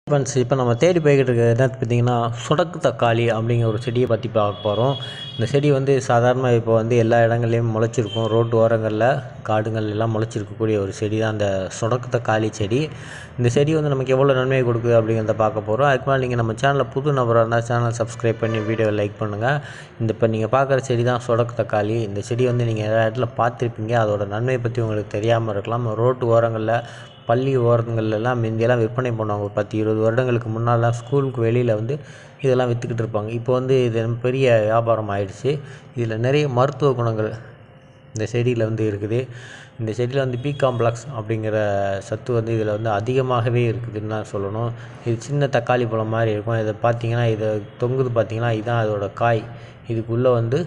friends இப்போ நம்ம தேடி போய்கிட்டு இருக்கிறது என்ன பார்த்தீங்கன்னா சொடக்கு தக்காளி அப்படிங்கிற ஒரு செடியை பற்றி பார்க்க போகிறோம் இந்த செடி வந்து சாதாரணமாக இப்போ வந்து எல்லா இடங்கள்லையும் முளைச்சிருக்கும் ரோட்டு ஓரங்களில் காடுகள் எல்லாம் முளைச்சிருக்கக்கூடிய ஒரு செடி தான் அந்த சொடக்கு தக்காளி செடி இந்த செடி வந்து நமக்கு எவ்வளோ நன்மை கொடுக்குது அப்படிங்கிறத பார்க்க போகிறோம் அதுக்கு மேலே நீங்கள் நம்ம சேனலில் புது நபராக இருந்தால் சேனல் சப்ஸ்கிரைப் பண்ணி வீடியோவை லைக் பண்ணுங்கள் இந்த இப்போ நீங்கள் பார்க்குற செடி தான் சொடக்கு தக்காளி இந்த செடி வந்து நீங்கள் எல்லா இடத்துல பார்த்துருப்பீங்க அதோட நன்மை பற்றி உங்களுக்கு தெரியாமல் இருக்கலாம் ரோட்டு ஓரங்களில் பள்ளி ஓரங்கள்லாம் முந்தியெல்லாம் விற்பனை பண்ணுவாங்க ஒரு பத்து இருபது வருடங்களுக்கு முன்னாலாம் ஸ்கூலுக்கு வெளியில் வந்து இதெல்லாம் விற்றுக்கிட்டு இருப்பாங்க இப்போ வந்து இது பெரிய வியாபாரம் ஆயிடுச்சு இதில் நிறைய மருத்துவ குணங்கள் இந்த செடியில் வந்து இருக்குது இந்த செடியில் வந்து பி காம்ப்ளெக்ஸ் அப்படிங்கிற சத்து வந்து இதில் வந்து அதிகமாகவே இருக்குதுன்னு தான் சொல்லணும் இது சின்ன தக்காளி பழம் மாதிரி இருக்கும் இதை பார்த்தீங்கன்னா இதை தொங்குது பார்த்தீங்கன்னா இதுதான் அதோட காய் இதுக்குள்ளே வந்து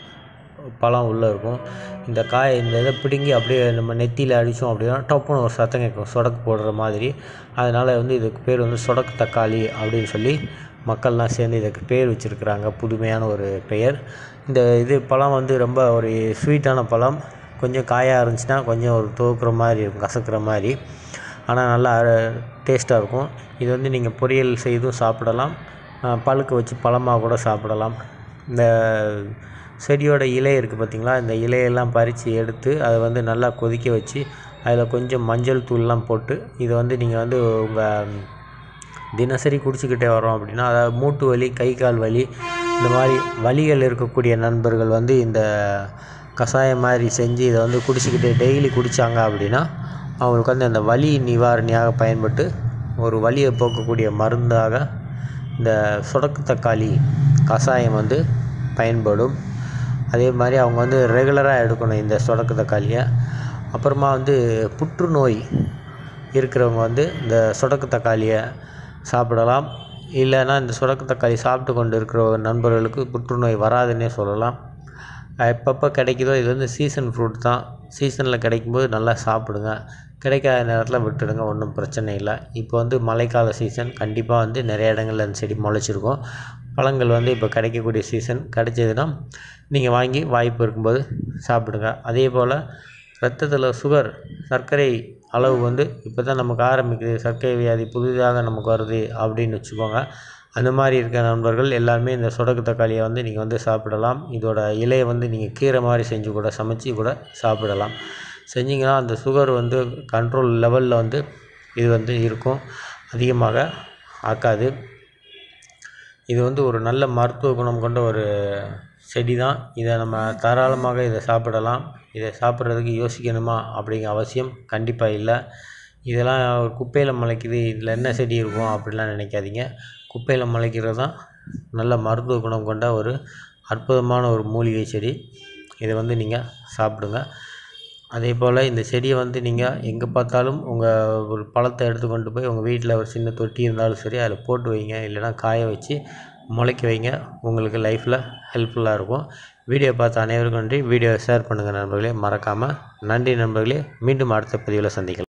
பழம் உள்ளே இருக்கும் இந்த காய் இந்த இதை பிடுங்கி அப்படியே நம்ம நெத்தியில் அடித்தோம் அப்படின்னா டப்புன்னு ஒரு சத்தம் கேட்கும் சொடக்கு போடுற மாதிரி அதனால் வந்து இதுக்கு பேர் வந்து சொடக்கு தக்காளி அப்படின்னு சொல்லி மக்கள்லாம் சேர்ந்து இதுக்கு பேர் வச்சுருக்குறாங்க புதுமையான ஒரு பெயர் இந்த இது பழம் வந்து ரொம்ப ஒரு ஸ்வீட்டான பழம் கொஞ்சம் காயாக இருந்துச்சுன்னா கொஞ்சம் ஒரு துவக்குற மாதிரி இருக்கும் கசக்கிற மாதிரி ஆனால் நல்லா டேஸ்ட்டாக இருக்கும் இது வந்து நீங்கள் பொரியல் செய்தும் சாப்பிடலாம் பழுக்க வச்சு பழமாக கூட சாப்பிடலாம் இந்த செடியோட இலை இருக்குது பார்த்திங்களா இந்த இலையெல்லாம் பறித்து எடுத்து அதை வந்து நல்லா கொதிக்க வச்சு அதில் கொஞ்சம் மஞ்சள் தூள்லாம் போட்டு இதை வந்து நீங்கள் வந்து உங்கள் தினசரி குடிச்சிக்கிட்டே வரோம் அப்படின்னா அதாவது மூட்டு வலி கை கால் வலி இந்த மாதிரி வலிகள் இருக்கக்கூடிய நண்பர்கள் வந்து இந்த கஷாயம் மாதிரி செஞ்சு இதை வந்து குடிச்சிக்கிட்டே டெய்லி குடித்தாங்க அப்படின்னா அவங்களுக்கு வந்து அந்த வலி நிவாரணியாக பயன்பட்டு ஒரு வலியை போக்கக்கூடிய மருந்தாக இந்த சொடக்கு தக்காளி கஷாயம் வந்து பயன்படும் அதே மாதிரி அவங்க வந்து ரெகுலராக எடுக்கணும் இந்த சொடக்கு தக்காளியை அப்புறமா வந்து புற்றுநோய் இருக்கிறவங்க வந்து இந்த சொடக்கு தக்காளியை சாப்பிடலாம் இல்லைன்னா இந்த சொடக்கு தக்காளி சாப்பிட்டு கொண்டு இருக்கிற நண்பர்களுக்கு புற்றுநோய் வராதுன்னே சொல்லலாம் எப்பப்போ கிடைக்குதோ இது வந்து சீசன் ஃப்ரூட் தான் சீசனில் கிடைக்கும்போது நல்லா சாப்பிடுங்க கிடைக்காத நேரத்தில் விட்டுடுங்க ஒன்றும் பிரச்சனை இல்லை இப்போ வந்து மழைக்கால சீசன் கண்டிப்பாக வந்து நிறைய இடங்களில் அந்த செடி முளைச்சிருக்கும் பழங்கள் வந்து இப்போ கிடைக்கக்கூடிய சீசன் கிடைச்சதுன்னா நீங்கள் வாங்கி வாய்ப்பு இருக்கும்போது சாப்பிடுங்க அதே போல் ரத்தத்தில் சுகர் சர்க்கரை அளவு வந்து இப்போ தான் நமக்கு ஆரம்பிக்குது சர்க்கரை வியாதி புதிதாக நமக்கு வருது அப்படின்னு வச்சுக்கோங்க அந்த மாதிரி இருக்க நண்பர்கள் எல்லாருமே இந்த சொடக்கு தக்காளியை வந்து நீங்கள் வந்து சாப்பிடலாம் இதோட இலையை வந்து நீங்கள் கீரை மாதிரி செஞ்சு கூட சமைச்சி கூட சாப்பிடலாம் செஞ்சிங்கன்னா அந்த சுகர் வந்து கண்ட்ரோல் லெவலில் வந்து இது வந்து இருக்கும் அதிகமாக ஆக்காது இது வந்து ஒரு நல்ல மருத்துவ குணம் கொண்ட ஒரு செடி தான் இதை நம்ம தாராளமாக இதை சாப்பிடலாம் இதை சாப்பிட்றதுக்கு யோசிக்கணுமா அப்படிங்கிற அவசியம் கண்டிப்பாக இல்லை இதெல்லாம் ஒரு குப்பையில் முளைக்குது இதில் என்ன செடி இருக்கும் அப்படிலாம் நினைக்காதீங்க குப்பையில் முளைக்கிறது தான் நல்ல மருத்துவ குணம் கொண்ட ஒரு அற்புதமான ஒரு மூலிகை செடி இதை வந்து நீங்கள் சாப்பிடுங்க அதே போல் இந்த செடியை வந்து நீங்கள் எங்கே பார்த்தாலும் உங்கள் ஒரு பழத்தை எடுத்து கொண்டு போய் உங்கள் வீட்டில் ஒரு சின்ன தொட்டி இருந்தாலும் சரி அதில் போட்டு வைங்க இல்லைனா காய வச்சு முளைக்க வைங்க உங்களுக்கு லைஃப்பில் ஹெல்ப்ஃபுல்லாக இருக்கும் வீடியோ பார்த்த அனைவருக்கும் நன்றி வீடியோவை ஷேர் பண்ணுங்கள் நண்பர்களே மறக்காமல் நன்றி நண்பர்களே மீண்டும் அடுத்த பதிவில் சந்திக்கலாம்